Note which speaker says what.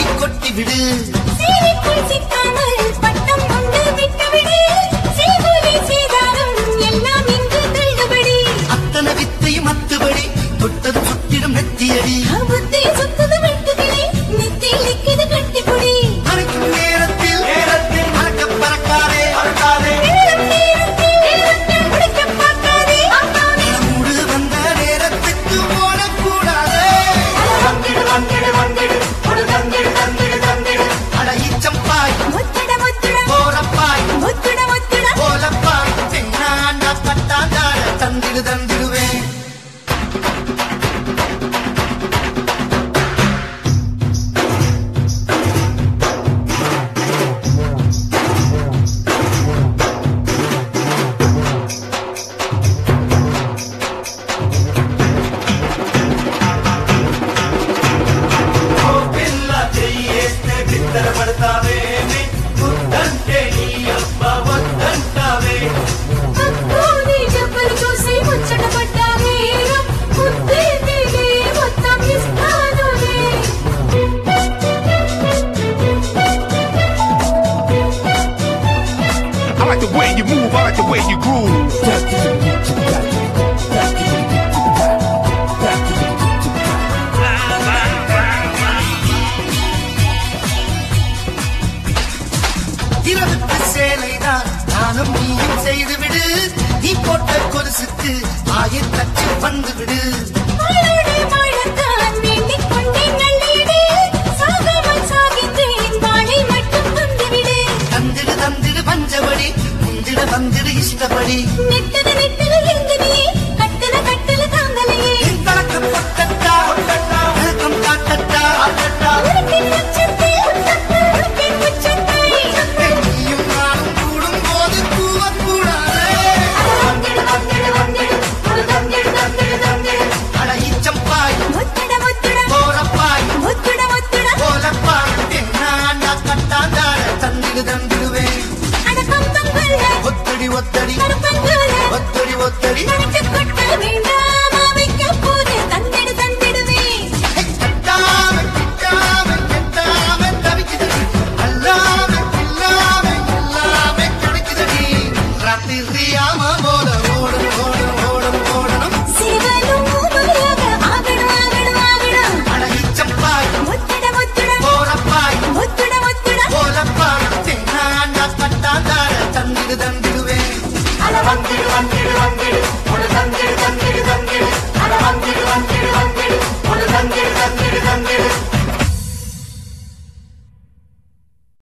Speaker 1: அள்ளி கொட்டி விடு
Speaker 2: சீரிக்குள் சிக்காமல் பட்டம் கொண்டு விட்டுவிடு செய்கூலி செய்தாலும் எல்லாம் இங்கு தள்ளுபடி
Speaker 1: அத்தனை வித்தையும் அத்துபடி தொட்டது சுட்டிடும் நெத்தியடி
Speaker 2: புத்தி சுத்தது வெட்டுகிளி நெத்தியில் நிற்கிது கட்டிப்புடி
Speaker 1: அரைக்கும் நேரத்தில் நேரத்தில் மறக்க பறக்காதே பறக்காதே
Speaker 2: நேரம் நேரத்தில் நேரத்தில் முடிக்க பார்க்காதே பார்க்காதே
Speaker 1: மூடு வந்த நேரத்துக்கு ஓடக்கூடாது வந்திடு வந்திடு வந்திடு ஒரு தந்திடு தந்திடு தந்திடு அட ஈச்சம்பாய்
Speaker 2: முத்துட முத்துட
Speaker 1: போறப்பாய்
Speaker 2: முத்துட முத்துட
Speaker 1: போலப்பாய் தென்னாண்ட பட்டாதாட தந்திடு தந்திடுவேன்
Speaker 3: పిల్ల చెయ్యేస్తే బిత్తరపడతావేమి వద్దంటే నీ అబ్బ వద్దంటావే
Speaker 2: అక్కోని జబ్బలు చూసి ముచ్చట పడ్డావే ముద్దే దిగే మొత్తం ఇస్తానులే
Speaker 4: I like the way you move, I like the way you groove.
Speaker 1: இரவுக்கு சேலைதான் நானும் நீயும் செய்து விடு நீ போட்ட கொலுசுக்கு ஆயிரத்தச்சு வந்து விடு
Speaker 2: அலை